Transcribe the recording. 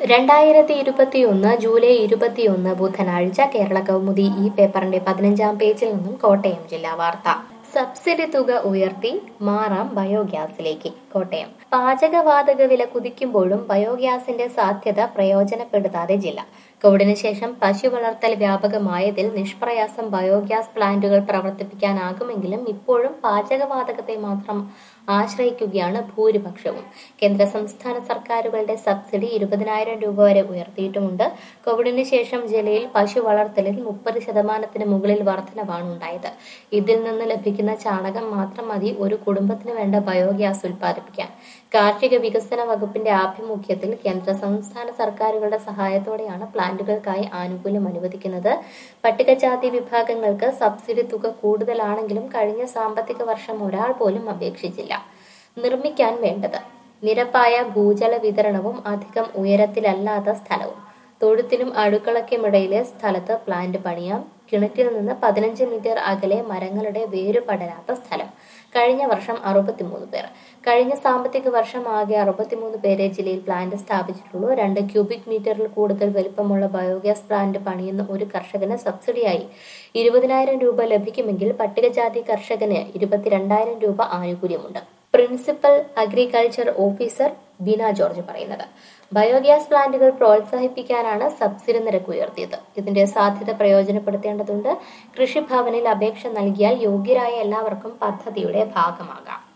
രണ്ടായിരത്തി ഇരുപത്തിയൊന്ന് ജൂലൈ ഇരുപത്തിയൊന്ന് ബുധനാഴ്ച കേരള കൗമുദി ഈ പേപ്പറിന്റെ പതിനഞ്ചാം പേജിൽ നിന്നും കോട്ടയം ജില്ലാ വാർത്ത സബ്സിഡി തുക ഉയർത്തി മാറാം ബയോഗ്യാസിലേക്ക് കോട്ടയം പാചകവാതക വില കുതിക്കുമ്പോഴും ബയോഗ്യാസിന്റെ സാധ്യത പ്രയോജനപ്പെടുത്താതെ ജില്ല കോവിഡിന് ശേഷം പശു വളർത്തൽ വ്യാപകമായതിൽ നിഷ്പ്രയാസം ബയോഗ്യാസ് പ്ലാന്റുകൾ പ്രവർത്തിപ്പിക്കാനാകുമെങ്കിലും ഇപ്പോഴും പാചകവാതകത്തെ മാത്രം ആശ്രയിക്കുകയാണ് ഭൂരിപക്ഷവും കേന്ദ്ര സംസ്ഥാന സർക്കാരുകളുടെ സബ്സിഡി ഇരുപതിനായിരം രൂപ വരെ ഉയർത്തിയിട്ടുമുണ്ട് കോവിഡിന് ശേഷം ജില്ലയിൽ പശു വളർത്തലിൽ മുപ്പത് ശതമാനത്തിന് മുകളിൽ വർധനവാണ് ഉണ്ടായത് ഇതിൽ നിന്ന് ലഭിക്കുന്ന ചാണകം മാത്രം മതി ഒരു കുടുംബത്തിന് വേണ്ട ബയോഗ്യാസ് ഉൽപ്പാദിപ്പിക്കാൻ കാർഷിക വികസന വകുപ്പിന്റെ ആഭിമുഖ്യത്തിൽ കേന്ദ്ര സംസ്ഥാന സർക്കാരുകളുടെ സഹായത്തോടെയാണ് പ്ലാന്റുകൾക്കായി ആനുകൂല്യം അനുവദിക്കുന്നത് പട്ടികജാതി വിഭാഗങ്ങൾക്ക് സബ്സിഡി തുക കൂടുതലാണെങ്കിലും കഴിഞ്ഞ സാമ്പത്തിക വർഷം ഒരാൾ പോലും അപേക്ഷിച്ചില്ല നിർമ്മിക്കാൻ വേണ്ടത് നിരപ്പായ ഭൂജല വിതരണവും അധികം ഉയരത്തിലല്ലാത്ത സ്ഥലവും തൊഴുത്തിനും അടുക്കളയ്ക്കുമിടയിലെ സ്ഥലത്ത് പ്ലാന്റ് പണിയാം കിണറ്റിൽ നിന്ന് പതിനഞ്ച് മീറ്റർ അകലെ മരങ്ങളുടെ വേര് പടരാത്ത സ്ഥലം കഴിഞ്ഞ വർഷം അറുപത്തിമൂന്ന് പേർ കഴിഞ്ഞ സാമ്പത്തിക വർഷം ആകെ അറുപത്തിമൂന്ന് പേരെ ജില്ലയിൽ പ്ലാന്റ് സ്ഥാപിച്ചിട്ടുള്ളൂ രണ്ട് ക്യൂബിക് മീറ്ററിൽ കൂടുതൽ വലിപ്പമുള്ള ബയോഗ്യാസ് പ്ലാന്റ് പണിയുന്ന ഒരു കർഷകന് സബ്സിഡിയായി ഇരുപതിനായിരം രൂപ ലഭിക്കുമെങ്കിൽ പട്ടികജാതി കർഷകന് ഇരുപത്തിരണ്ടായിരം രൂപ ആനുകൂല്യമുണ്ട് principal agriculture officer Beena George പറയുന്നത് ബയോഗ്യാസ് പ്ലാന്റുകൾ പ്രോത്സാഹിപ്പിക്കാനാണ് സബ്സിഡി നിരക്ക് ഉയർത്തിയത് ഇതിന്റെ സാധ്യത പ്രയോജനപ്പെടുത്തേണ്ടതുണ്ട് കൃഷിഭവനിൽ അപേക്ഷ നൽകിയാൽ യോഗ്യരായ എല്ലാവർക്കും പദ്ധതിയുടെ ഭാഗമാകാം